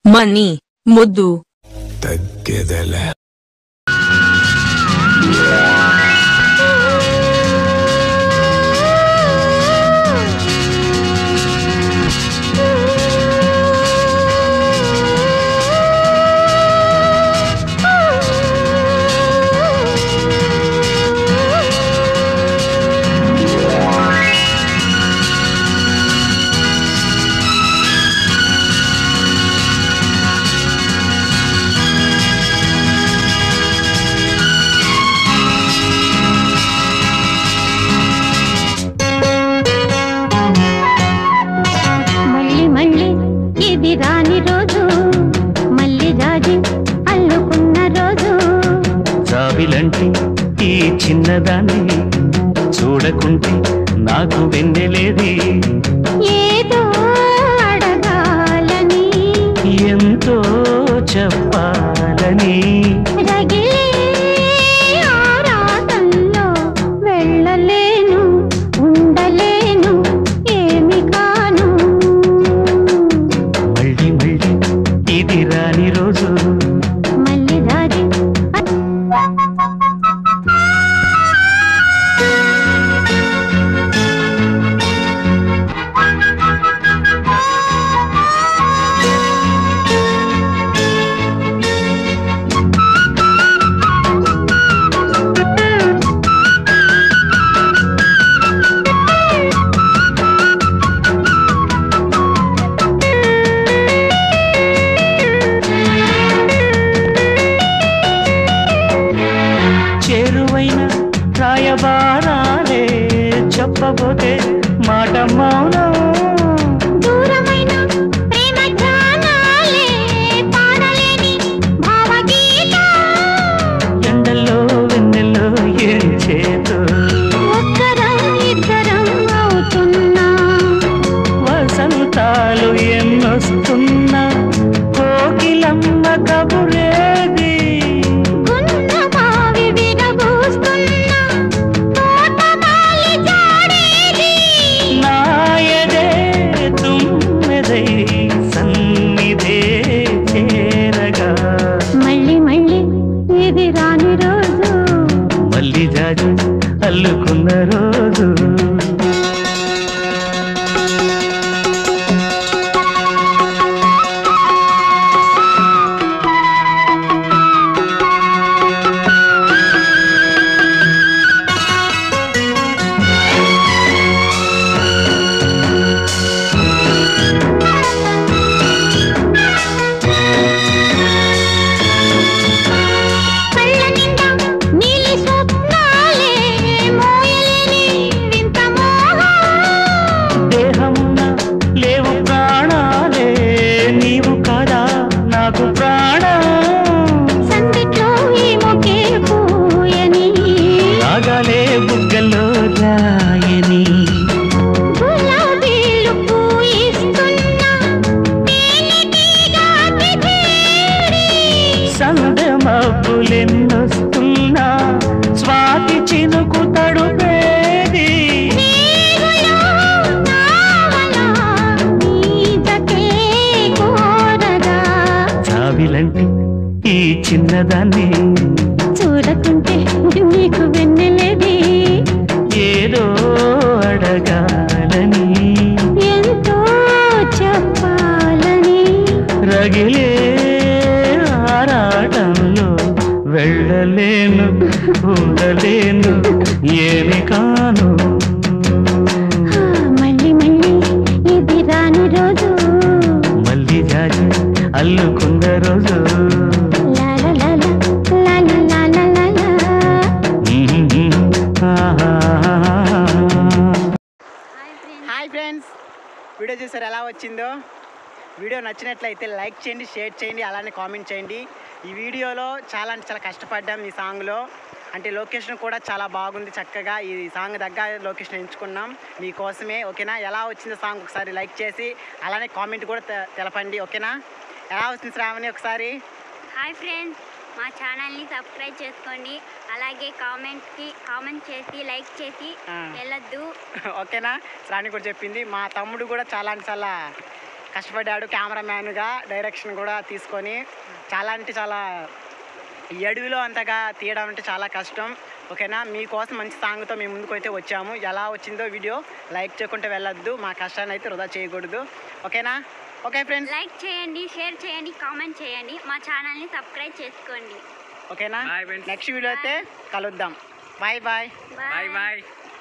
Money ముద్దు తగ్గేదేలే మళ్ళీ మళ్ళీ ఇది రాని రోజు మళ్ళీ జాజి అల్లుకున్న రోజు జాబిలంటి ఈ చిన్నదాన్ని చూడకుంటే నాకు వెన్నెలేది ఏదో అడగాలని ఎంతో చెప్పాలని రగిలే ఆరాటంలో వెళ్ళలేను ఉండలేను ఏమి కాను మళ్ళీ మళ్ళీ ఇది రాని రోజు మళ్ళీ దారి చేరువైన రాయబారాలే చెప్పబోతే మాట మౌనం దూరమైన ప్రేమ ధ్యానాలే పాడలేని భావగీత ఎండల్లో వెన్నెల్లో ఏం చేతో ఒక్కరం ఇద్దరం అవుతున్నా వసంతాలు ఎన్నొస్తున్నా కోకిలమ్మ కబురేది గున్న మావి విరబూస్తున్నా తోటమాలి జాడేది నాయదే తుమ్మెదై సన్నిధే చేరగా మళ్ళీ మళ్ళీ ఇది రాని రోజు మళ్ళీ జాజి అల్లుకున్న రోజు కళ్ళ నిండా నీలి స్వప్నాలే మోయలేని వింత మోహం దేహమున లేవు ప్రాణాలే నీవు కదా నాకు ప్రాణం సందిట్లో ఈ మొకే పూయని రాగాలే బుగ్గల్లో రాయని గులాబీలు పూయిస్తున్నా తేనెటీగా తిథేరి. సందె మబ్బులెన్నొస్తున్నా స్వాతి చినుకు తడుపేది నీవులో నావలా నీదకే కోరగా. చావిలంటి ఈ చిన్నదాన్ని చూడకుంటే నీకు వెన్నెలేది ఏదో అడగాలని ఎంతో చెప్పాలని రగిలే ఆరాటంలో వెళ్ళలేను ఉండలేను ఏమి కాను ఆ, మళ్ళీ మళ్ళీ ఇది రాని రోజు మళ్ళీ జాజి అల్లుకున్న రోజు లాల లాల, లాల లాల లాల. హాయ్ ఫ్రెండ్స్ వీడియో చూసారు ఎలా వచ్చిందో వీడియో నచ్చినట్లయితే లైక్ చేయండి షేర్ చేయండి అలానే కామెంట్ చేయండి ఈ వీడియోలో చాలా అంటే చాలా కష్టపడ్డాం ఈ సాంగ్లో అంటే లొకేషన్ కూడా చాలా బాగుంది చక్కగా ఈ సాంగ్ దగ్గర లొకేషన్ ఎంచుకున్నాం మీకోసమే ఓకేనా ఎలా వచ్చిందో సాంగ్ ఒకసారి లైక్ చేసి అలానే కామెంట్ కూడా తె- తెలపండి ఓకేనా ఎలా వచ్చింది శ్రావణి ఒకసారి హాయ్ ఫ్రెండ్స్ మా ఛానల్ని సబ్స్క్రైబ్ చేసుకోండి అలాగే కామెంట్కి కామెంట్ చేసి లైక్ చేసి ఆ. వెళ్ళొద్దు ఓకేనా శ్రావణి కూడా చెప్పింది మా తమ్ముడు కూడా చాలా అంటే చాలా కష్టపడ్డాడు కెమెరామ్యాన్గా డైరెక్షన్ కూడా తీసుకొని చాలా అంటే చాలా ఈ అడవిలో అంతగా తీయడం అంటే చాలా కష్టం ఓకేనా మీకోసం మంచి సాంగ్తో మేము ముందుకు అయితే వచ్చాము ఎలా వచ్చిందో వీడియో లైక్ చేయకుంటే వెళ్ళొద్దు మా కష్టాన్ని అయితే వృధా చేయకూడదు ఓకేనా ఓకే ఫ్రెండ్స్ లైక్ చేయండి షేర్ చేయండి కామెంట్ చేయండి మా ఛానల్ని సబ్స్క్రైబ్ చేసుకోండి ఓకేనా Bye, friends. నెక్స్ట్ వీడియో అయితే కలుద్దాం బాయ్ బాయ్ బాయ్ బాయ్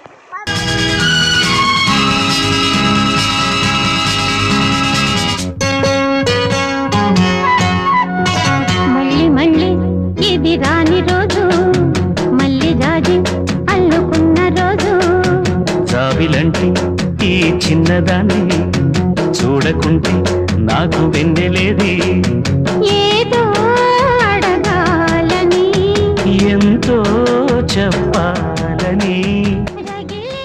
మళ్ళీ మళ్ళీ ఇది రాని రోజు మళ్ళీ జాజి అల్లుకున్న రోజు జాబిలంటి ఈ చిన్నదాన్ని చూడకుంటే నాకు వెన్నెలేది ఏదో అడగాలని ఎంతో చెప్పాలని రగిలే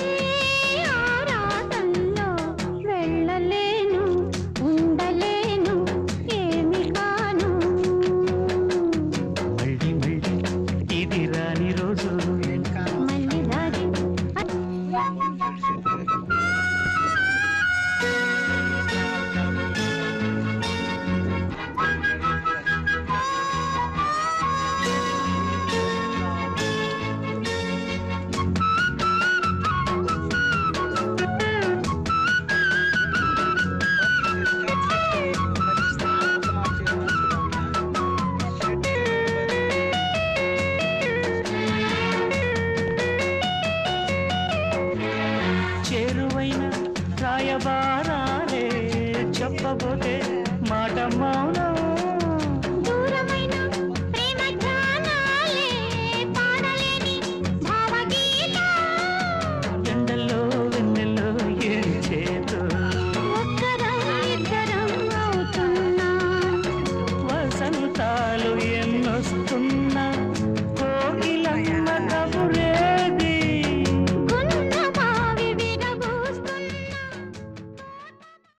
ఆరాటంలో వెళ్ళలేను ఉండలేను ఏమి కాను మళ్ళీ మళ్ళీ ఇది రాని రోజు మళ్ళీ దారి చేరువైన రాయబారాలే చెప్పబోతే మాట మౌనం దూరమైన ప్రేమ ధ్యానాలే పాడలేని భావగీతం ఎండల్లో వెన్నెల్లో ఏం చేతో ఒక్కరం ఇద్దరం అవుతున్నా వసంతాలు